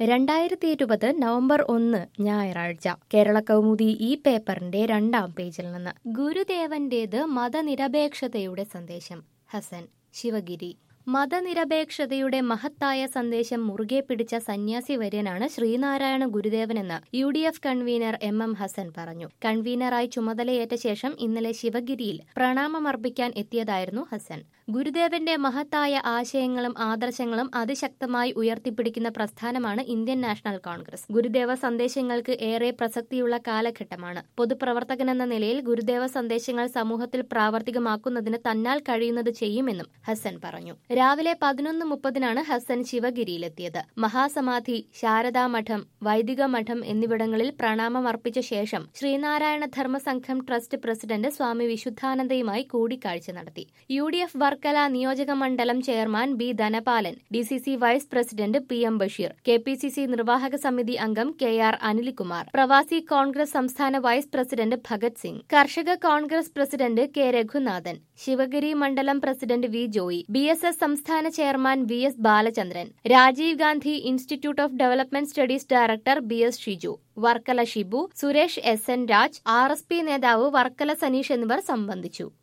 രണ്ടായിരത്തി ഇരുപത് നവംബർ ഒന്ന് ഞായറാഴ്ച കേരള കൗമുദി ഈ പേപ്പറിന്റെ രണ്ടാം പേജിൽ നിന്ന് ഗുരുദേവന്റേത് മതനിരപേക്ഷതയുടെ സന്ദേശം ഹസൻ ശിവഗിരി മതനിരപേക്ഷതയുടെ മഹത്തായ സന്ദേശം മുറുകെ പിടിച്ച സന്യാസി വര്യനാണ് ശ്രീനാരായണ ഗുരുദേവനെന്ന് U D F convener M M Hassan പറഞ്ഞു കൺവീനറായി ചുമതലയേറ്റ ശേഷം ഇന്നലെ ശിവഗിരിയിൽ പ്രണാമമർപ്പിക്കാൻ എത്തിയതായിരുന്നു ഹസൻ ഗുരുദേവന്റെ മഹത്തായ ആശയങ്ങളും ആദർശങ്ങളും അതിശക്തമായി ഉയർത്തിപ്പിടിക്കുന്ന പ്രസ്ഥാനമാണ് ഇന്ത്യൻ നാഷണൽ കോൺഗ്രസ് ഗുരുദേവ സന്ദേശങ്ങൾക്ക് ഏറെ പ്രസക്തിയുള്ള കാലഘട്ടമാണ് പൊതുപ്രവർത്തകനെന്ന നിലയിൽ ഗുരുദേവ സന്ദേശങ്ങൾ സമൂഹത്തിൽ പ്രാവർത്തികമാക്കുന്നതിന് തന്നാൽ കഴിയുന്നത് ചെയ്യുമെന്നും ഹസൻ പറഞ്ഞു രാവിലെ പതിനൊന്ന് മുപ്പതിനാണ് ഹസൻ ശിവഗിരിയിലെത്തിയത് മഹാസമാധി ശാരദാമഠം വൈദിക മഠം എന്നിവിടങ്ങളിൽ പ്രണാമം അർപ്പിച്ച ശേഷം ശ്രീനാരായണ ധർമ്മസംഘം ട്രസ്റ്റ് പ്രസിഡന്റ് സ്വാമി വിശുദ്ധാനന്ദയുമായി കൂടിക്കാഴ്ച നടത്തി യു ഡി എഫ് വർക്കല നിയോജക മണ്ഡലം chairman B Dhanapalan D C C vice president P M Basheer K P C C നിർവാഹക സമിതി അംഗം കെ ആർ അനിൽകുമാർ പ്രവാസി കോൺഗ്രസ് സംസ്ഥാന vice president Bhagat Singh Karshaka Congress president K Raghunathan Sivagiri മണ്ഡലം president V Joy B S S സംസ്ഥാന chairman V S Balachandran Rajiv Gandhi Institute of Development Studies director B S Shiju Varkala Shibu Suresh S N Raj R S P നേതാവ് വർക്കല സനീഷ് എന്നിവർ സംബന്ധിച്ചു